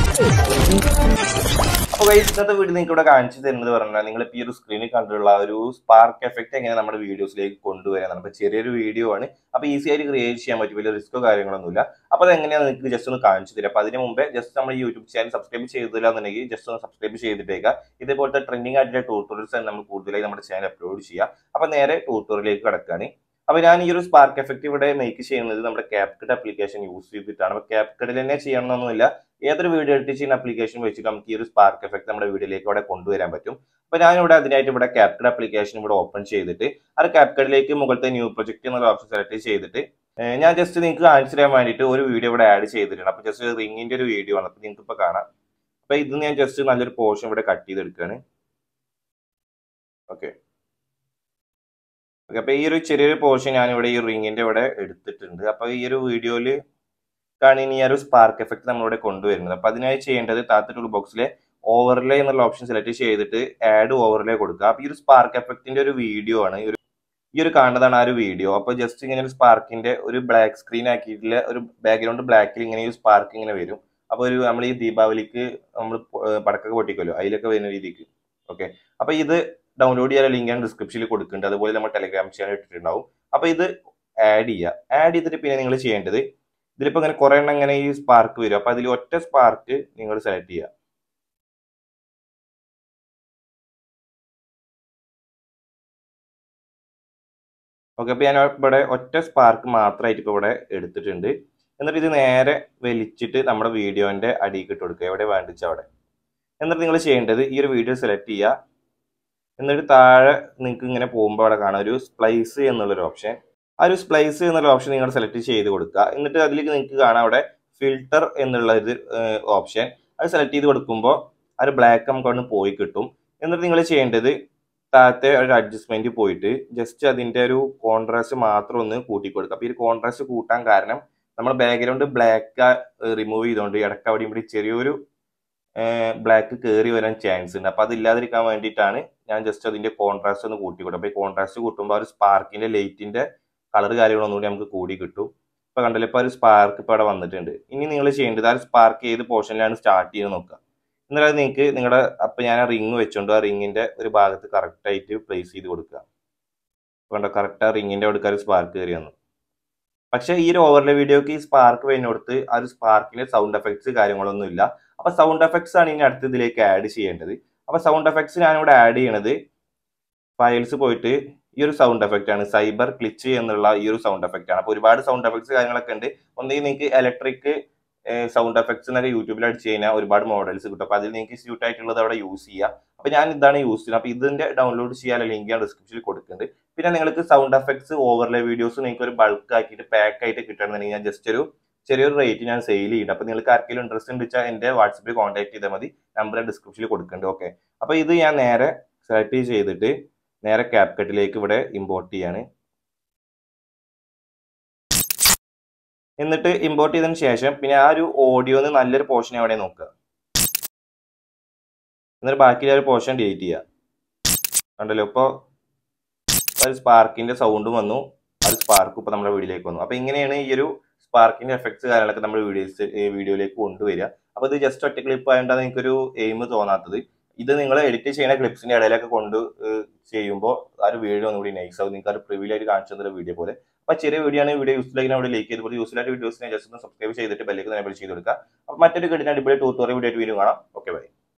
അപ്പോൾ guys, ഇന്നത്തെ video നിങ്ങൾക്ക് ഇവിടെ കാണിച്ചു തരുന്നത് പറഞ്ഞാൽ നിങ്ങൾ ഇപ്പോൾ ഈ ഒരു സ്ക്രീനിൽ കണ്ടിട്ടുള്ള ആ ഒരു സ്പാർക്ക് എഫക്റ്റ് എങ്ങനെ നമ്മുടെ വീഡിയോസിലേക്ക് കൊണ്ടുവരാനാണ് അപ്പോൾ ചെറിയൊരു വീഡിയോ ആണ് അപ്പോൾ ഈസി ആയിട്ട് ക്രിയേറ്റ് ചെയ്യാൻ പറ്റും വലിയ റിസ്ക്കോ കാര്യങ്ങളൊന്നുമില്ല അപ്പോൾ അത് എങ്ങനെയാണ് നിങ്ങൾക്ക് ജസ്റ്റ് ഒന്ന് കാണിച്ചു തരാം അപ്പോൾ അതിന് മുമ്പേ ജസ്റ്റ് നമ്മൾ യൂട്യൂബ് ചാനൽ സബ്സ്ക്രൈബ് ചെയ്തില്ല എന്നുണ്ടെങ്കിൽ ജസ്റ്റ് ഒന്ന് സബ്സ്ക്രൈബ് ചെയ്തിട്ടേക്കുക ഇതേപോലത്തെ ട്രെൻഡിങ് ആയിട്ടുള്ള ട്യൂട്ടോറിയൽസ് നമ്മൾ കൂടുതലായി നമ്മുടെ ചാനൽ അപ്ലോഡ് ചെയ്യുക അപ്പോൾ നേരെ ട്യൂട്ടോറിയലിലേക്ക് കിടക്കുകയാണ് അപ്പോൾ ഞാൻ ഈ ഒരു സ്പാർക്ക് എഫക്റ്റ് ഇവിടെ മേക്ക് ചെയ്യുന്നത് നമ്മുടെ ക്യാപ്കട്ട് ആപ്ലിക്കേഷൻ യൂസ് ചെയ്തിട്ടാണ് അപ്പോൾ ക്യാപ്കട്ടിൽ തന്നെ ചെയ്യണമെന്നൊന്നുമില്ല ഏതൊരു വീഡിയോ എഡിറ്റ് ചെയ്യുന്ന ആപ്ലിക്കേഷൻ വെച്ചിട്ട് നമുക്ക് ഈ ഒരു സ്പാർക്ക് എഫക്റ്റ് നമ്മുടെ വീഡിയോയിലേക്ക് ഇവിടെ കൊണ്ടുവരാൻ പറ്റും അപ്പോൾ ഞാനിവിടെ അതിനായിട്ട് ഇവിടെ ക്യാപ്കട്ട് ആപ്ലിക്കേഷൻ ഇവിടെ ഓപ്പൺ ചെയ്തിട്ട് ആ ക്യാപ്കട്ടിലേക്ക് മുകളിലത്തെ ന്യൂ പ്രൊജക്ട് എന്നുള്ള ഓപ്ഷൻ സെലക്ട് ചെയ്തിട്ട് ഏഹ് ഞാൻ ജസ്റ്റ് നിങ്ങൾക്ക് കാണിച്ചു തരാൻ വേണ്ടിയിട്ട് ഒരു വീഡിയോ ഇവിടെ ആഡ് ചെയ്തിട്ടുണ്ട് അപ്പോൾ ജസ്റ്റ് റിങ്ങിന്റെ ഒരു വീഡിയോ ആണ് അപ്പോൾ നിങ്ങൾക്ക് ഇപ്പോൾ കാണാം അപ്പോൾ ഇത് ഞാൻ ജസ്റ്റ് നല്ലൊരു പോർഷൻ ഇവിടെ കട്ട് ചെയ്തെടുക്കുകയാണ് ഓക്കെ ഓക്കെ അപ്പോൾ ഈ ഒരു ചെറിയൊരു പോർഷൻ ഞാൻ ഇവിടെ ഈ റിങ്ങിന്റെ ഇവിടെ എടുത്തിട്ടുണ്ട് അപ്പോൾ ഈ ഒരു വീഡിയോയിൽ ആണ് ഇനി ഈ ഒരു സ്പാർക്ക് എഫക്റ്റ് നമ്മളിവിടെ കൊണ്ടുവരുന്നത് അപ്പോൾ അതിനായി ചെയ്യേണ്ടത് താത്ത ടൂൾ ബോക്സിലെ ഓവർലേ എന്നുള്ള ഓപ്ഷൻ സെലക്ട് ചെയ്തിട്ട് ആഡ് ഓവർലേ കൊടുക്കുക അപ്പോൾ ഈ ഒരു സ്പാർക്ക് എഫക്റ്റിന്റെ ഒരു വീഡിയോ ആണ് ഈ ഒരു ഈ ഒരു കാണുന്നതാണ് ആ ഒരു വീഡിയോ അപ്പോൾ ജസ്റ്റ് ഇങ്ങനെ ഒരു സ്പാർക്കിന്റെ ഒരു ബ്ലാക്ക് സ്ക്രീൻ ആക്കിയിട്ടുള്ള ഒരു ബാക്ക്ഗ്രൗണ്ട് ബ്ലാക്കിൽ ഇങ്ങനെ ഈ സ്പാർക്ക് ഇങ്ങനെ വരും അപ്പോൾ ഒരു നമ്മൾ ഈ ദീപാവലിക്ക് നമ്മൾ പടക്കൊക്കെ പൊട്ടിക്കുമല്ലോ അതിലൊക്കെ വരുന്ന രീതിക്ക് ഓക്കെ അപ്പോൾ ഇത് ഡൗൺലോഡ് ചെയ്യാൻ ലിങ്ക് ഞാൻ ഡിസ്ക്രിപ്ഷനിൽ കൊടുക്കുന്നുണ്ട് അതുപോലെ നമ്മൾ ടെലിഗ്രാം ചാനൽ ഇട്ടിട്ടുണ്ടാവും അപ്പോൾ ഇത് ആഡ് ചെയ്യുക ആഡ് ചെയ്തിട്ട് പിന്നെ നിങ്ങൾ ചെയ്യേണ്ടത് ഇതിലിപ്പോൾ ഇങ്ങനെ കുറേ എണ്ണം ഇങ്ങനെ ഈ സ്പാർക്ക് വരും അപ്പോൾ അതിൽ ഒറ്റ സ്പാർക്ക് നിങ്ങൾ സെലക്ട് ചെയ്യുക ഓക്കെ അപ്പോൾ ഞാൻ ഇവിടെ ഒറ്റ സ്പാർക്ക് മാത്രമായിട്ട് ഇപ്പോൾ ഇവിടെ എടുത്തിട്ടുണ്ട് എന്നിട്ട് ഇത് നേരെ വലിച്ചിട്ട് നമ്മുടെ വീഡിയോന്റെ അടിയിൽ ഇട്ട് കൊടുക്കുക എവിടെ വേണ്ടിച്ച അവിടെ എന്നിട്ട് നിങ്ങൾ ചെയ്യേണ്ടത് ഈ ഒരു വീഡിയോ സെലക്ട് ചെയ്യുക എന്നിട്ട് താഴെ നിങ്ങൾക്ക് ഇങ്ങനെ പോകുമ്പോൾ അവിടെ കാണാം ഒരു സ്പ്ലൈസ് എന്നുള്ളൊരു ഓപ്ഷൻ ആ ഒരു സ്പ്ലൈസ് എന്നുള്ള ഓപ്ഷൻ നിങ്ങൾ സെലക്ട് ചെയ്ത് കൊടുക്കുക എന്നിട്ട് അതിലേക്ക് നിങ്ങൾക്ക് കാണാം അവിടെ ഫിൽട്ടർ എന്നുള്ള ഒരു ഓപ്ഷൻ അത് സെലക്ട് ചെയ്ത് കൊടുക്കുമ്പോൾ ആ ഒരു ബ്ലാക്ക് നമുക്ക് അവിടെ പോയി കിട്ടും എന്നിട്ട് നിങ്ങൾ ചെയ്യേണ്ടത് താഴത്തെ ഒരു അഡ്ജസ്റ്റ്മെന്റ് പോയിട്ട് ജസ്റ്റ് അതിന്റെ ഒരു കോൺട്രാസ്റ്റ് മാത്രം ഒന്ന് കൂട്ടി കൊടുക്കുക അപ്പോൾ ഈ കോൺട്രാസ്റ്റ് കൂട്ടാൻ കാരണം നമ്മൾ ബാക്ക്ഗ്രൗണ്ട് ബ്ലാക്ക് റിമൂവ് ചെയ്തുകൊണ്ട് ഇടയ്ക്ക് അവിടെ ഇവിടെ ചെറിയൊരു ബ്ലാക്ക് കയറി വരാൻ ചാൻസ് ഉണ്ട് അപ്പോൾ അതില്ലാതിരിക്കാൻ വേണ്ടിയിട്ടാണ് ഞാൻ ജസ്റ്റ് അതിന്റെ കോൺട്രാസ്റ്റ് ഒന്ന് കൂട്ടി കൊടുക്കും അപ്പോൾ ഈ കോൺട്രാസ്റ്റ് കൂട്ടുമ്പോൾ ആ ഒരു സ്പാർക്കിന്റെ ലൈറ്റിന്റെ കളർ കാര്യങ്ങളൊന്നും കൂടി നമുക്ക് കൂടി കിട്ടും ഇപ്പൊ കണ്ടല്ലോ ഇപ്പൊ ഒരു സ്പാർക്ക് ഇപ്പൊ അവിടെ വന്നിട്ടുണ്ട് ഇനി നിങ്ങൾ ചെയ്യേണ്ടത് ആ സ്പാർക്ക് ഏത് പോർഷനിലാണ് സ്റ്റാർട്ട് ചെയ്ത് നോക്കുക എന്നാലും നിങ്ങൾക്ക് നിങ്ങളുടെ അപ്പൊ ഞാൻ ആ റിങ് വെച്ചോണ്ട് ആ റിങ്ങിന്റെ ഒരു ഭാഗത്ത് കറക്റ്റ് ആയിട്ട് പ്ലേസ് ചെയ്ത് കൊടുക്കുക കണ്ടോ കറക്റ്റ് ആ റിങ്ങിന്റെ അടുക്കാൻ സ്പാർക്ക് കയറി വന്നു പക്ഷെ ഈ ഒരു ഓവർലേ വീഡിയോക്ക് ഈ സ്പാർക്ക് വരുന്നിടത്ത് ആ ഒരു സ്പാർക്കിന്റെ സൗണ്ട് എഫക്ട്സ് കാര്യങ്ങളൊന്നും ഇല്ല അപ്പൊ സൗണ്ട് എഫക്ട്സ് ആണ് ഇനി അടുത്ത ഇതിലേക്ക് ആഡ് ചെയ്യേണ്ടത് അപ്പൊ സൗണ്ട് എഫക്ട്സ് ഞാനിവിടെ ആഡ് ചെയ്യണത് ഫയൽസ് പോയിട്ട് ഈ ഒരു സൗണ്ട് എഫക്റ്റ് ആണ് സൈബർ ക്ലിച്ച് എന്നുള്ള ഈ ഒരു സൗണ്ട് എഫക്റ്റ് ആണ് അപ്പൊ ഒരുപാട് സൗണ്ട് എഫക്ട്സ് കാര്യങ്ങളൊക്കെ ഉണ്ട് ഒന്നെങ്കിൽ നിങ്ങൾക്ക് ഇലക്ട്രിക് സൗണ്ട് എഫക്ട്സ് എന്നൊക്കെ യൂട്യൂബിൽ അടിച്ച് കഴിഞ്ഞാൽ ഒരുപാട് മോഡൽസ് കിട്ടും അപ്പൊ അതിൽ നിങ്ങൾക്ക് സ്യൂട്ട് ആയിട്ടുള്ളത് അവിടെ യൂസ് ചെയ്യാം അപ്പൊ ഞാൻ ഇതാണ് യൂസ് ചെയ്യുന്നത് അപ്പൊ ഇതിന്റെ ഡൗൺലോഡ് ചെയ്യാൻ ലിങ്ക് ഞാൻ ഡിസ്ക്രിപ്ഷനിൽ കൊടുക്കുന്നുണ്ട് പിന്നെ നിങ്ങൾക്ക് സൗണ്ട് എഫക്ട്സ് ഓവർലേ വീഡിയോസ് നിങ്ങൾക്ക് ഒരു ബൾക്ക് ആക്കിയിട്ട് പാക്ക് ആയിട്ട് കിട്ടണമെന്നുണ്ടെങ്കിൽ ഞാൻ ജസ്റ്റ് ഒരു ചെറിയൊരു റേറ്റ് ഞാൻ സെയിൽ ചെയ്യുന്നുണ്ട് അപ്പൊ നിങ്ങൾക്ക് ആർക്കെങ്കിലും ഇൻട്രസ്റ്റ് ഉണ്ട് വെച്ചാൽ എന്റെ വാട്സപ്പിൽ കോൺടാക്ട് ചെയ്താൽ മതി നമ്പർ ഡിസ്ക്രിപ്ഷനിൽ കൊടുക്കുന്നുണ്ട് ഓക്കെ അപ്പൊ ഇത് ഞാൻ നേരെ സെലക്ട് ചെയ്തിട്ട് നേരെ ക്യാപ്കട്ടിലേക്ക് ഇവിടെ ഇമ്പോർട്ട് ചെയ്യാണ് എന്നിട്ട് ഇമ്പോർട്ട് ചെയ്തതിന് ശേഷം പിന്നെ ആ ഒരു ഓഡിയോന്ന് നല്ലൊരു പോർഷൻ അവിടെ നോക്കുക എന്നിട്ട് ബാക്കി ആ ഒരു പോർഷൻ ഡിലീറ്റ് ചെയ്യുക കണ്ടല്ലോ ഇപ്പോൾ ഒരു സ്പാർക്കിന്റെ സൗണ്ടും വന്നു ആ ഒരു സ്പാർക്ക് ഇപ്പോൾ നമ്മുടെ വീഡിയോയിലേക്ക് വന്നു അപ്പോൾ ഇങ്ങനെയാണ് ഈ ഒരു സ്പാർക്കിന്റെ എഫക്ട്സ് കാര്യങ്ങളൊക്കെ നമ്മുടെ വീഡിയോസ് വീഡിയോയിലേക്ക് കൊണ്ടുവരിക അപ്പോൾ ഇത് ജസ്റ്റ് ഒറ്റ ക്ലിപ്പ് ആയതുകൊണ്ടാണ് എനിക്കൊരു എയിം തോന്നാത്തത് ഇത് നിങ്ങൾ എഡിറ്റ് ചെയ്യുന്ന ക്ലിപ്സിന്റെ ഇടയിലൊക്കെ കൊണ്ട് ചെയ്യുമ്പോൾ ആ ഒരു വീഡിയോ ഒന്നുകൂടി നൈസ് ആവും നിങ്ങൾക്ക് ഒരു പ്രിവ്യൂ ആയിട്ട് കാണിച്ചു തന്ന വീഡിയോ പോലെ അപ്പോൾ ചെറിയ വീഡിയോ ആണ് വീഡിയോ യൂസ്ഫുൾ ആയി അവിടെ ലൈക്ക് ചെയ്ത് യൂസ്ഫുൾ ആയിട്ട് വീഡിയോസിനെ ജസ്റ്റ് ഒന്ന് സബ്സ്ക്രൈബ് ചെയ്തിട്ട് ബെല്ലേക്ക് എനേബിൾ ചെയ്ത് കൊടുക്കുക അപ്പോൾ മറ്റൊരു കിട്ടുന്ന അടിപൊളി ടൂത്തോറിയ വീഡിയോ ആയിട്ട് വീഡിയോ കാണാം ഓക്കെ ബൈ